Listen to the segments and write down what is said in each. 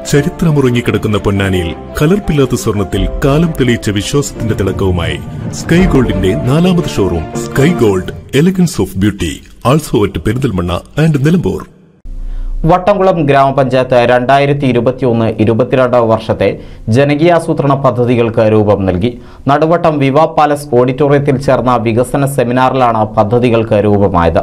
ചരിത്രമുറങ്ങിക്കിടക്കുന്ന പൊന്നാനിയിൽ കലർപ്പില്ലാത്ത സ്വർണത്തിൽ കാലം തെളിയിച്ച വിശ്വാസത്തിന്റെ തിളക്കവുമായി സ്കൈ ഗോൾഡിന്റെ നാലാമത് showroom Sky Gold elegance of beauty also at Perinthalmanna and Nilambur Vattamkulam ഗ്രാമപഞ്ചായത്ത് രണ്ടായിരത്തി ഇരുപത്തിയൊന്ന് ഇരുപത്തിരണ്ട് വർഷത്തെ ജനകീയാസൂത്രണ പദ്ധതികൾക്ക് രൂപം നൽകി നടുവട്ടം വിവാ പാലസ് ഓഡിറ്റോറിയത്തിൽ ചേർന്ന വികസന സെമിനാറിലാണ് പദ്ധതികൾക്ക് രൂപമായത്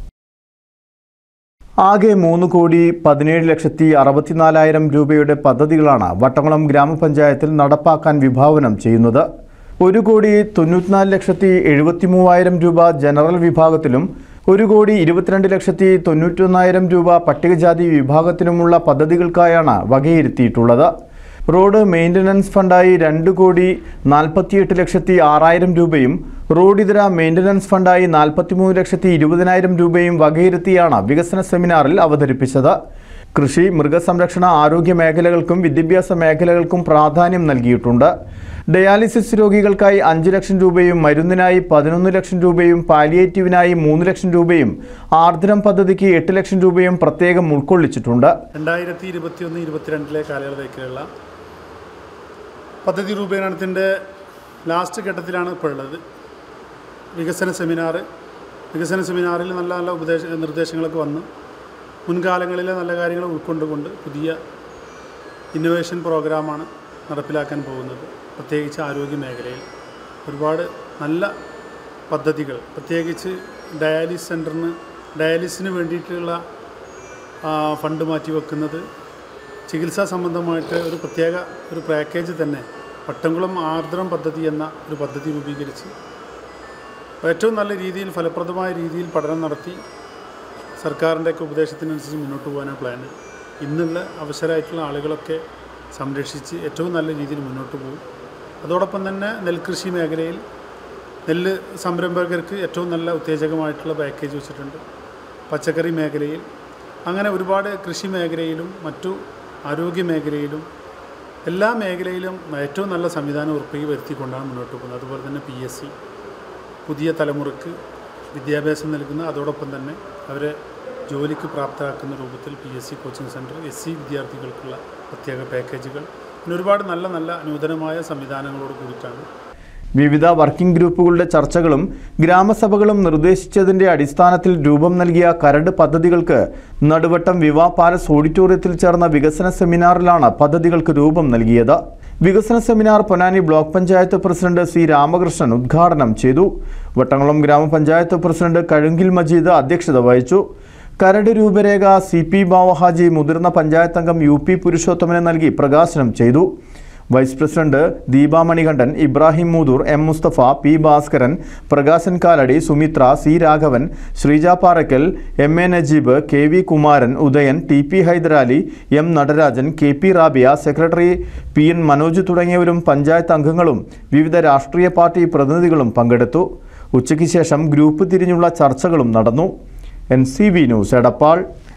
ആകെ മൂന്ന് കോടി പതിനേഴ് ലക്ഷത്തി അറുപത്തിനാലായിരം രൂപയുടെ പദ്ധതികളാണ് വട്ടംകുളം ഗ്രാമപഞ്ചായത്തിൽ നടപ്പാക്കാൻ വിഭാവനം ചെയ്യുന്നത് ഒരു കോടി തൊണ്ണൂറ്റിനാല് ലക്ഷത്തി എഴുപത്തി മൂവായിരം രൂപ ജനറൽ വിഭാഗത്തിലും ഒരു കോടി ഇരുപത്തിരണ്ട് ലക്ഷത്തി തൊണ്ണൂറ്റൊന്നായിരം രൂപ പട്ടികജാതി വിഭാഗത്തിലുമുള്ള പദ്ധതികൾക്കായാണ് വകയിരുത്തിയിട്ടുള്ളത് റോഡ് മെയിൻ്റനൻസ് ഫണ്ടായി രണ്ട് കോടി നാൽപ്പത്തിയെട്ട് ലക്ഷത്തി ആറായിരം രൂപയും റോഡ് ഇതര മെയിൻ്റനൻസ് ഫണ്ടായി നാൽപ്പത്തിമൂന്ന് ലക്ഷത്തി ഇരുപതിനായിരം രൂപയും വകയിരുത്തിയാണ് വികസന സെമിനാറിൽ അവതരിപ്പിച്ചത് കൃഷി മൃഗസംരക്ഷണ ആരോഗ്യ മേഖലകൾക്കും വിദ്യാഭ്യാസ മേഖലകൾക്കും പ്രാധാന്യം നൽകിയിട്ടുണ്ട് ഡയാലിസിസ് രോഗികൾക്കായി അഞ്ച് ലക്ഷം രൂപയും മരുന്നിനായി പതിനൊന്ന് ലക്ഷം രൂപയും പാലിയേറ്റീവിനായി മൂന്ന് ലക്ഷം രൂപയും ആർദ്രം പദ്ധതിക്ക് എട്ട് ലക്ഷം രൂപയും പ്രത്യേകം ഉൾക്കൊള്ളിച്ചിട്ടുണ്ട് രണ്ടായിരത്തി ഇരുപത്തിയൊന്ന് ഇരുപത്തിരണ്ടിലെ കാലയളവിലേക്കുള്ള പദ്ധതി രൂപീകരണത്തിൻ്റെ ലാസ്റ്റ് ഘട്ടത്തിലാണ് ഇപ്പോൾ ഉള്ളത് വികസന സെമിനാർ വികസന സെമിനാറിൽ നല്ല നല്ല ഉപദേശ നിർദ്ദേശങ്ങളൊക്കെ വന്നു മുൻകാലങ്ങളിലെ നല്ല കാര്യങ്ങൾ ഉൾക്കൊണ്ടുകൊണ്ട് പുതിയ ഇന്നൊവേഷൻ പ്രോഗ്രാമാണ് നടപ്പിലാക്കാൻ പോകുന്നത് പ്രത്യേകിച്ച് ആരോഗ്യ മേഖലയിൽ ഒരുപാട് നല്ല പദ്ധതികൾ പ്രത്യേകിച്ച് ഡയാലിസ് സെൻറ്ററിന് ഡയാലിസിന് വേണ്ടിയിട്ടുള്ള ആ, ഫണ്ട് മാറ്റി വെക്കുന്നത് ചികിത്സാ സംബന്ധമായിട്ട് ഒരു പ്രത്യേക ഒരു പാക്കേജ് തന്നെ പട്ടംകുളം ആർദ്രം പദ്ധതി എന്ന ഒരു പദ്ധതി രൂപീകരിച്ച് ഏറ്റവും നല്ല രീതിയിൽ ഫലപ്രദമായ രീതിയിൽ പഠനം നടത്തി സർക്കാരിൻ്റെയൊക്കെ ഉപദേശത്തിനനുസരിച്ച് മുന്നോട്ട് പോകാനാണ് പ്ലാന് ഇന്നുള്ള അവസരമായിട്ടുള്ള ആളുകളൊക്കെ സംരക്ഷിച്ച് ഏറ്റവും നല്ല രീതിയിൽ മുന്നോട്ട് പോകും അതോടൊപ്പം തന്നെ നെൽകൃഷി മേഖലയിൽ നെല്ല് സംരംഭകർക്ക് ഏറ്റവും നല്ല ഉത്തേജകമായിട്ടുള്ള പാക്കേജ് വെച്ചിട്ടുണ്ട് പച്ചക്കറി മേഖലയിൽ അങ്ങനെ ഒരുപാട് കൃഷി മേഖലയിലും മറ്റു ആരോഗ്യ മേഖലയിലും എല്ലാ മേഖലയിലും ഏറ്റവും നല്ല സംവിധാനം ഉറപ്പി വരുത്തിക്കൊണ്ടാണ് മുന്നോട്ട് പോകുന്നത് അതുപോലെ തന്നെ പി എസ് സി പുതിയ തലമുറക്ക് വിദ്യാഭ്യാസം നൽകുന്ന അതോടൊപ്പം തന്നെ അവരെ ജോലിക്ക് പ്രാപ്തരാക്കുന്ന രൂപത്തിൽ P S C coaching centre S C വിദ്യാർത്ഥികൾക്കുള്ള പ്രത്യേക പാക്കേജുകൾ പിന്നെ ഒരുപാട് നല്ല നല്ല നൂതനമായ സംവിധാനങ്ങളോട് കൂടിയിട്ടാണ് വിവിധ വർക്കിംഗ് ഗ്രൂപ്പുകളുടെ ചർച്ചകളും ഗ്രാമസഭകളും നിർദ്ദേശിച്ചതിന്റെ അടിസ്ഥാനത്തിൽ രൂപം നൽകിയ കരട് പദ്ധതികൾക്ക് നടുവട്ടം വിവാ പാലസ് ഓഡിറ്റോറിയത്തിൽ ചേർന്ന വികസന സെമിനാറിലാണ് പദ്ധതികൾക്ക് രൂപം നൽകിയത് വികസന seminar Ponnani block panchayat president C Ramakrishnan ഉദ്ഘാടനം ചെയ്തു വട്ടംകുളം ഗ്രാമപഞ്ചായത്ത് പ്രസിഡന്റ് കഴുങ്കിൽ മജീദ് അധ്യക്ഷത വഹിച്ചു കരട് രൂപരേഖ സി പി ബാവഹാജി മുതിർന്ന പഞ്ചായത്ത് അംഗം യു പി പുരുഷോത്തമന് നൽകി പ്രകാശനം ചെയ്തു vice president Deepa Manikandan Ibrahim Moothur M Musthafa P Bhaskaran Prakashan Kaladi Sumithra C Raghavan Sreeja Parakkal M A Najeeb K V Kumaran Udayan T P Hydarali M Natarajan K P Rabiya secretary P N Manoj തുടങ്ങിയവരും പഞ്ചായത്ത് അംഗങ്ങളും വിവിധ രാഷ്ട്രീയ പാർട്ടി പ്രതിനിധികളും പങ്കെടുത്തു ഉച്ചയ്ക്ക് ശേഷം ഗ്രൂപ്പ് തിരിഞ്ഞുള്ള ചർച്ചകളും നടന്നു N C V news Edappal